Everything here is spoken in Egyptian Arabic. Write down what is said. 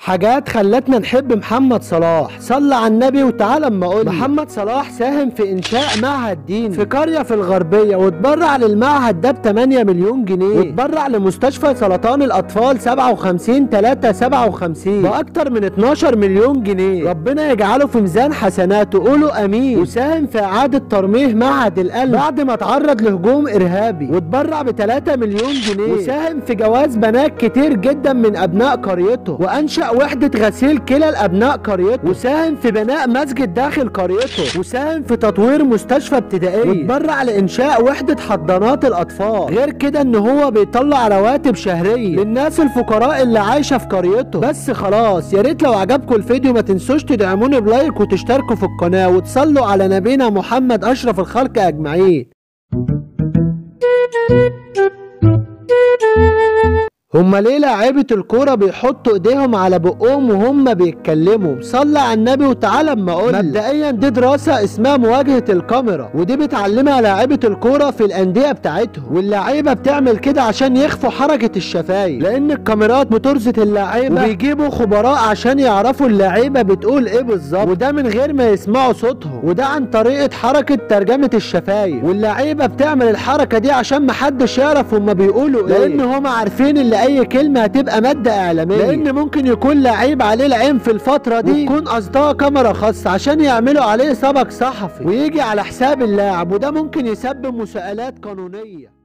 حاجات خلتنا نحب محمد صلاح صلى على النبي وتعالى اما اقول محمد صلاح ساهم في انشاء معهد ديني في قريه في الغربيه واتبرع للمعهد ده ب 8 مليون جنيه واتبرع لمستشفى سرطان الاطفال 57 3 57 باكتر من 12 مليون جنيه ربنا يجعله في ميزان حسناته قولوا امين وساهم في اعاده ترميم معهد القلب بعد ما تعرض لهجوم ارهابي واتبرع ب 3 مليون جنيه وساهم في جواز بنات كتير جدا من ابناء قريته وانشا وحدة غسيل كلى الأبناء قريته وساهم في بناء مسجد داخل قريته وساهم في تطوير مستشفى ابتدائية واتبرع لإنشاء وحدة حضانات الأطفال غير كده إن هو بيطلع رواتب شهرية للناس الفقراء اللي عايشة في قريته بس خلاص يا ريت لو عجبكم الفيديو ما تنسوش تدعموني بلايك وتشتركوا في القناة وتصلوا على نبينا محمد أشرف الخلق أجمعين هما ليه لاعيبة الكورة بيحطوا ايديهم على بقهم وهم بيتكلموا صلى على النبي وتعالى اما اقول مبدئيا دي دراسة اسمها مواجهة الكاميرا ودي بتعلمها لاعيبة الكورة في الاندية بتاعتهم واللعيبة بتعمل كده عشان يخفوا حركة الشفايف لان الكاميرات بترصد اللعيبة وبيجيبوا خبراء عشان يعرفوا اللعيبة بتقول ايه بالظبط وده من غير ما يسمعوا صوتهم وده عن طريقة حركة ترجمة الشفايف واللعيبة بتعمل الحركة دي عشان محدش يعرف هما بيقولوا ايه لان هما عارفين اللي اي كلمه هتبقى ماده اعلاميه لان ممكن يكون لعيب عليه العين في الفتره دي وتكون قصدها كاميرا خاصه عشان يعملوا عليه سبق صحفي ويجي على حساب اللاعب وده ممكن يسبب مساءلات قانونيه